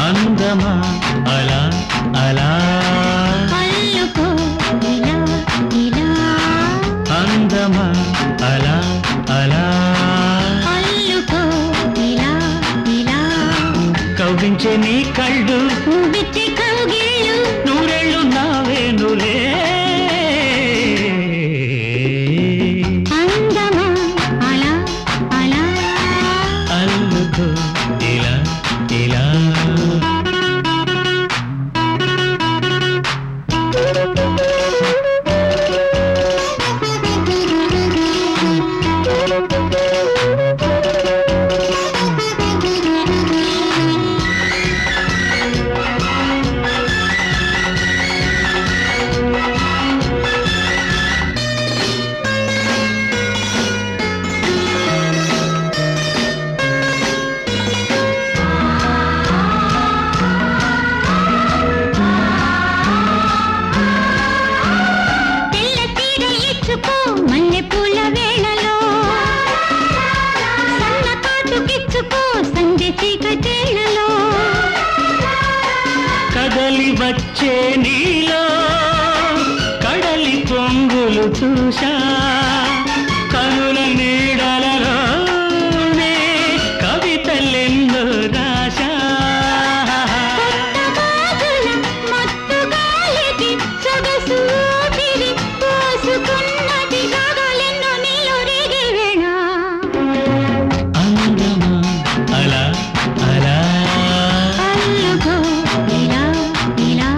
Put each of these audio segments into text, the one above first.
అందమా అలా అలా అల్లుకో ఇలా ఇలా అందమా అలా అలా అల్లుకో ఇలా ఇలా కవ్వించే నీ కళ్ళు బిట్టి కౌగిళ్ళు నూరెళ్ళు నావేనులే అందమా అలా అలా అల్లుకో ఇలా ఇలా తెల్ల తీర ఇచ్చుకో మల్లె పూల వేళలో సన్న కాటుకిచ్చుకో సంధ్య చీకటేళ్లలో కదలి వచ్చే నీలో కడలి పొంగులు చూశా కనుల నీడలలోనే కవితలెందో రాశా గాజుల మత్తు గాలికి సొగసు ఊపిరి పోసుకున్నది గగలెన్నో నీలో రేగే వేళ అందమా అలా అలా అల్లుకో ఇలా ఇలా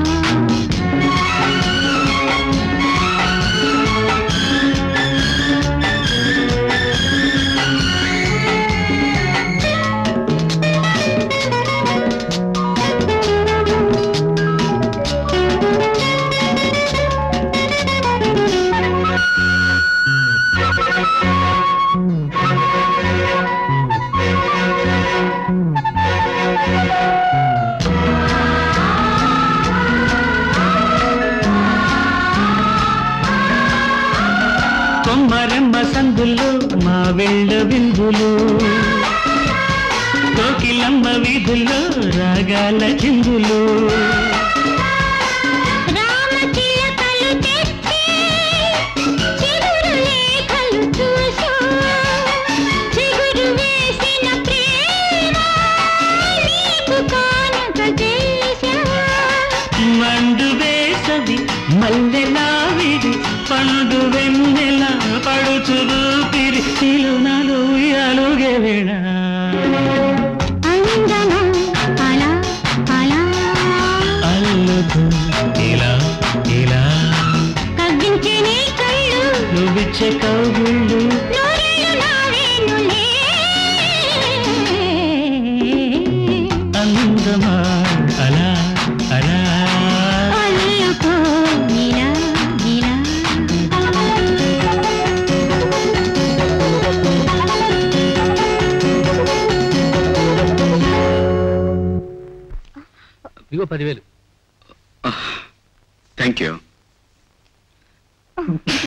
కొమ్మరెమ్మ సందులు మా వెళ్ళ విందులు కోకిలమ్మ వీధుల్లో రాగాల చిందులు రామచిలకలు తెచ్చి చిగురు లేఖలు చూసా చిగురు వేసిన ప్రేమ నీకు కానుక చేశా మండు వేసవి మల్లెలావిడి పండు వెన్నెల పడుచు ఊపిరి తిలునాలు ఉయ్యాలుగే వేళ అందమా అలా అలా అల్లుకు ఇలా ఇలా కవ్వించే నీ కళ్ళు నువ్విచ్చే కౌగుళ్ళు నూరేళ్ళు నావేనులే అందమా అలా అలా అల్లుకో ఇలా ఇలా ఇగో పదివేలు థ్యాంక్ యూ